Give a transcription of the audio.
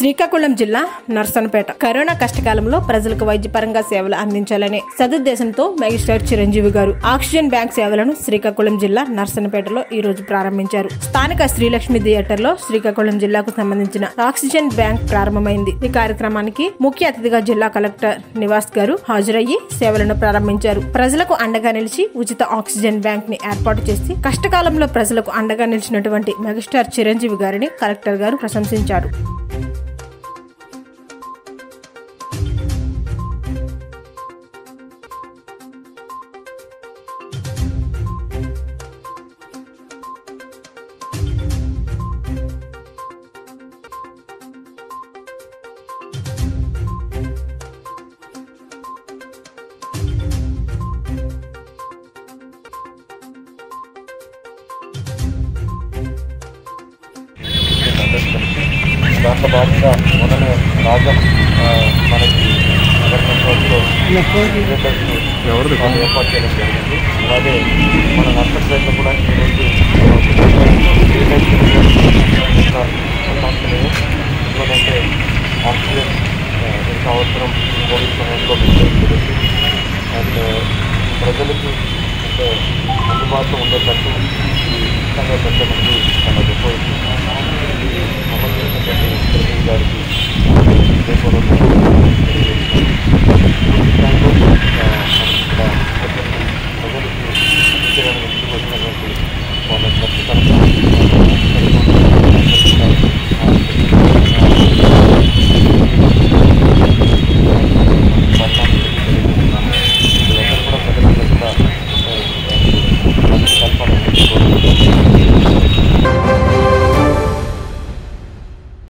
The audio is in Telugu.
శ్రీకాకుళం జిల్లా నర్సనపేట కరోనా కష్టకాలంలో ప్రజలకు వైద్యపరంగా సేవలు అందించాలనే సదుద్దేశంతో మెజిస్ట్రేట్ చిరంజీవి గారు ఆక్సిజన్ బ్యాంక్ సేవలను శ్రీకాకుళం జిల్లా నర్సనపేటలో ఈ రోజు ప్రారంభించారు స్థానిక శ్రీలక్ష్మి థియేటర్ లో శ్రీకాకుళం జిల్లాకు సంబంధించిన ఆక్సిజన్ బ్యాంక్ ప్రారంభమైంది ఈ కార్యక్రమానికి ముఖ్య అతిథిగా జిల్లా కలెక్టర్ నివాస్ గారు హాజరయ్యి సేవలను ప్రారంభించారు ప్రజలకు అండగా నిలిచి ఉచిత ఆక్సిజన్ బ్యాంక్ ని ఏర్పాటు చేసి కష్టకాలంలో ప్రజలకు అండగా నిలిచినటువంటి మెగాస్టార్ చిరంజీవి గారిని కలెక్టర్ గారు ప్రశంసించారు దాంట్లో భాగంగా మొదలు రాజం ఆ, మనకి నగర నెట్వర్క్లో ఎవరిది ఏర్పాటు చేయడం జరిగింది అలాగే మన నష్టపేటలో కూడా ఈరోజు సంస్థలు ఎందుకంటే ఆక్సిజన్ ఆ, ఎంత అవసరం కోవిడ్ సమయంలో గురించి అండ్ ప్రజలకి అంటే అందుబాటులో ఉండేటట్టు ఈ ఉచితంగా పెట్టడానికి చాలా గొప్ప విషయం. ఈ అమలు చేసినటువంటి ప్రతినిధి గారికి దేశంలో తెలియజేస్తున్నాను. ఈ టైంలో ఆ, మనకి ఇక్కడ ఉన్నటువంటి ప్రజలకి ఇచ్చేయడానికి ముందుకు వచ్చినటువంటి వాళ్ళ ఖచ్చితంగా వీళ్ళందరూ కూడా ప్రజలందరూ కూడా